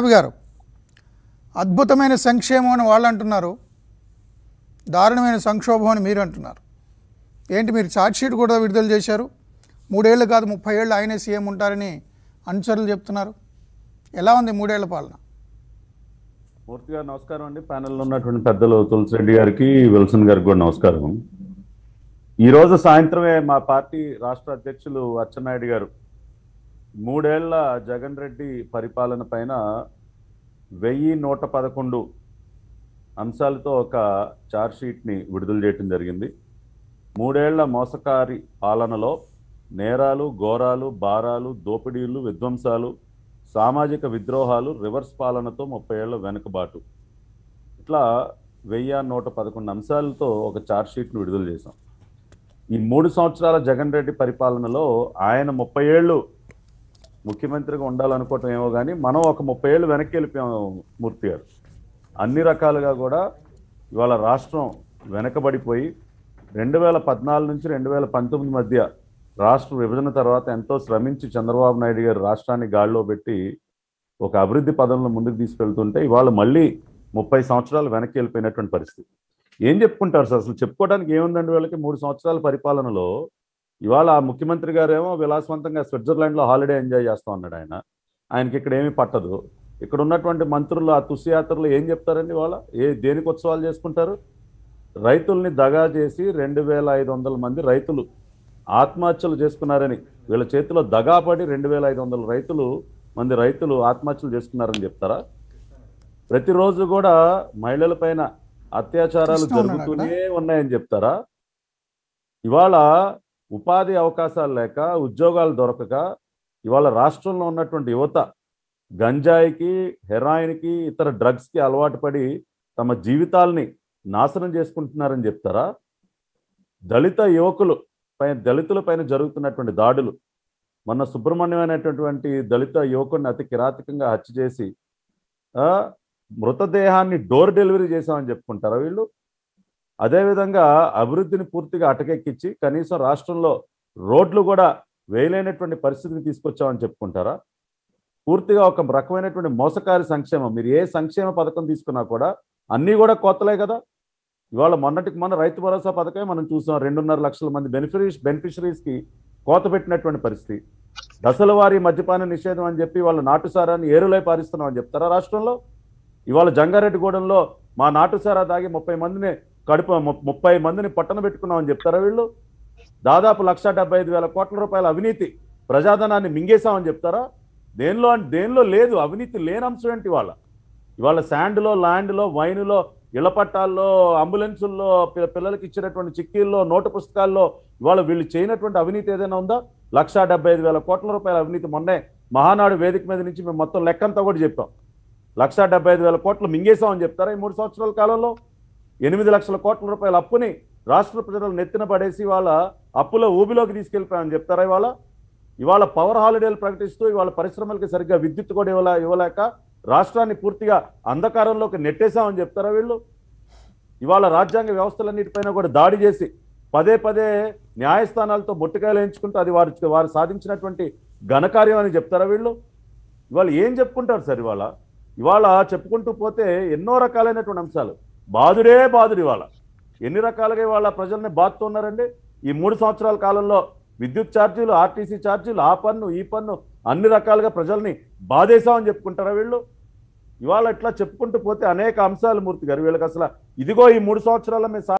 పట్టాభి గారు అద్భుతమైన సంక్షేమం అని వాళ్ళు అంటున్నారు దారుణమైన సంక్షోభం అని మీరు అంటున్నారు ఏంటి మీరు ఛార్జ్షీట్ కూడా విడుదల చేశారు మూడేళ్ళు కాదు ముప్పై ఏళ్ళు ఆయనే సీఎం ఉంటారని అనుచరులు చెప్తున్నారు ఎలా ఉంది మూడేళ్ల పాలన మూర్తి గారు నమస్కారం అండి ప్యానెల్లో ఉన్నటువంటి పెద్దలు తులసిరెడ్డి గారికి విల్సన్ గారికి కూడా నమస్కారం ఈ రోజు సాయంత్రమే మా పార్టీ రాష్ట్ర అధ్యక్షులు అచ్చెన్నాయుడు గారు మూడేళ్ల జగన్ రెడ్డి పరిపాలన పైన వెయ్యి నూట పదకొండు అంశాలతో ఒక చార్జ్ షీట్ని విడుదల చేయడం జరిగింది మూడేళ్ల మోసకారి పాలనలో నేరాలు ఘోరాలు భారాలు దోపిడీలు విధ్వంసాలు సామాజిక విద్రోహాలు రివర్స్ పాలనతో ముప్పై ఏళ్ల వెనుకబాటు ఇట్లా వెయ్యి నూట పదకొండు అంశాలతో ఒక చార్జ్ షీట్ను విడుదల చేశాం ఈ మూడు సంవత్సరాల జగన్ రెడ్డి పరిపాలనలో ఆయన ముప్పై ఏళ్ళు ముఖ్యమంత్రిగా ఉండాలనుకోవటం ఏమో కానీ మనం ఒక ముప్పై ఏళ్ళు వెనక్కి వెళ్ళిపోయాం మూర్తి గారు అన్ని రకాలుగా కూడా ఇవాళ రాష్ట్రం వెనకబడిపోయి రెండు వేల పద్నాలుగు నుంచి రెండు వేల పంతొమ్మిది మధ్య రాష్ట్ర విభజన తర్వాత ఎంతో శ్రమించి చంద్రబాబు నాయుడు గారు రాష్ట్రాన్ని గాడిలో పెట్టి ఒక అభివృద్ధి పదంలో ముందుకు తీసుకెళ్తుంటే ఇవాళ మళ్ళీ ముప్పై సంవత్సరాలు వెనక్కి వెళ్ళిపోయినటువంటి పరిస్థితి ఏం చెప్పుకుంటారు సార్ అసలు చెప్పుకోవడానికి ఏముందండి వీళ్ళకి మూడు సంవత్సరాల పరిపాలనలో ఇవాళ ఆ ముఖ్యమంత్రి గారేమో విలాసవంతంగా స్విట్జర్లాండ్లో హాలిడే ఎంజాయ్ చేస్తా ఉన్నాడు ఆయన ఆయనకి ఇక్కడ ఏమీ పట్టదు ఇక్కడ ఉన్నటువంటి మంత్రులు ఆ తుసి యాత్రలు ఏం చెప్తారండి ఇవాళ ఏ దేనికి ఉత్సవాలు చేసుకుంటారు రైతుల్ని దగా చేసి రెండు వేల ఐదు వందల మంది రైతులు ఆత్మహత్యలు చేసుకున్నారని వీళ్ళ చేతిలో దగా పడి రెండు వేల ఐదు వందల రైతులు మంది రైతులు ఆత్మహత్యలు చేసుకున్నారని చెప్తారా ప్రతిరోజు కూడా మహిళల పైన అత్యాచారాలు చూస్తూ ఉన్నాడు జరుగుతూనే ఉన్నాయని చెప్తారా ఇవాళ ఉపాధి అవకాశాలు లేక ఉద్యోగాలు దొరకక ఇవాళ రాష్ట్రంలో ఉన్నటువంటి యువత గంజాయికి హెరాయిన్కి ఇతర డ్రగ్స్కి అలవాటు పడి తమ జీవితాల్ని నాశనం చేసుకుంటున్నారని చెప్తారా దళిత యువకులు పైన దళితుల పైన జరుగుతున్నటువంటి దాడులు మొన్న సుబ్రహ్మణ్యం అనేటటువంటి దళిత యువకుడిని అతి కిరాతకంగా హత్య చేసి ఆ, మృతదేహాన్ని డోర్ డెలివరీ చేశామని చెప్పుకుంటారా వీళ్ళు అదేవిధంగా అభివృద్ధిని పూర్తిగా అటకెక్కించి కనీసం రాష్ట్రంలో రోడ్లు కూడా వేయలేనటువంటి పరిస్థితిని తీసుకొచ్చామని చెప్పుకుంటారా పూర్తిగా ఒక రకమైనటువంటి మోసకారి సంక్షేమం మీరు ఏ సంక్షేమ పథకం తీసుకున్నా కూడా అన్నీ కూడా కొత్తలే కదా ఇవాళ మొన్నటికి మొన్న రైతు భరోసా పథకమే మనం చూసాం రెండున్నర లక్షల మంది బెనిఫిషరీస్ బెనిఫిషరీస్కి కోత పెట్టినటువంటి పరిస్థితి దశల వారీ మద్యపాన నిషేధం అని చెప్పి వాళ్ళ నాటుసారాన్ని ఏరులై పారిస్తున్నాం అని చెప్తారా రాష్ట్రంలో ఇవాళ జంగారెడ్డిగూడెంలో మా నాటుసారా దాగి ముప్పై మందిని కడుపు ము- ముప్పై మందిని పట్టణ పెట్టుకున్నామని చెప్తారా వీళ్ళు దాదాపు లక్ష డెబ్బై ఐదు వేల కోట్ల రూపాయల అవినీతి ప్రజాధనాన్ని మింగేశామని చెప్తారా దేనిలో అంటే దేనిలో లేదు అవినీతి లేని అంశం ఏంటి ఇవాళ ఇవాళ శాండ్లో ల్యాండ్లో వైన్లో ఇళ్ల పట్టాల్లో అంబులెన్సుల్లో పి- పిల్లలకి ఇచ్చినటువంటి చిక్కీల్లో నోటు పుస్తకాల్లో ఇవాళ వీళ్ళు చేయనటువంటి అవినీతి ఏదైనా ఉందా లక్ష డెబ్బై ఐదు వేల కోట్ల రూపాయల అవినీతి మొన్నే మహానాడు వేదిక మీద నుంచి మేము మొత్తం లెక్కంతా కూడా చెప్పాం లక్ష డెబ్బై ఐదు వేల కోట్లు మింగేశామని చెప్తారా ఈ మూడు సంవత్సరాల కాలంలో ఎనిమిది లక్షల కోట్ల రూపాయల అప్పుని రాష్ట్ర ప్రజలు నెత్తిన పడేసి ఇవాళ అప్పులో ఊబిలోకి తీసుకెళ్ళిపోయామని చెప్తారా ఇవాళ ఇవాళ పవర్ హాలిడేలు ప్రకటిస్తూ ఇవాళ పరిశ్రమలకి సరిగ్గా విద్యుత్ కూడా ఇవ్వలే ఇవ్వలేక రాష్ట్రాన్ని పూర్తిగా అంధకారంలోకి నెట్టేశామని చెప్తారా వీళ్ళు ఇవాళ రాజ్యాంగ వ్యవస్థలన్నిటిపైన కూడా దాడి చేసి పదే పదే న్యాయస్థానాలతో బొట్టుకాయలు ఎంచుకుంటూ అది వారు వారు సాధించినటువంటి ఘనకార్యం అని చెప్తారా వీళ్ళు ఇవాళ ఏం చెప్పుకుంటారు సార్ ఇవాళ ఇవాళ చెప్పుకుంటూ పోతే ఎన్నో రకాలైనటువంటి అంశాలు బాధుడే బాధుడు ఇవాళ ఎన్ని రకాలుగా ఇవాళ ప్రజల్ని బాధుతున్నారండి ఈ మూడు సంవత్సరాల కాలంలో విద్యుత్ ఛార్జీలు ఆర్టీసీ ఛార్జీలు ఆ పన్ను ఈ పన్ను అన్ని రకాలుగా ప్రజల్ని బాధేశామని చెప్పుకుంటారా వీళ్ళు ఇవాళ ఇట్లా చెప్పుకుంటూ పోతే అనేక అంశాలు మూర్తి గారు వీళ్ళకి అసలు ఇదిగో ఈ మూడు సంవత్సరాల్లో మేము సా-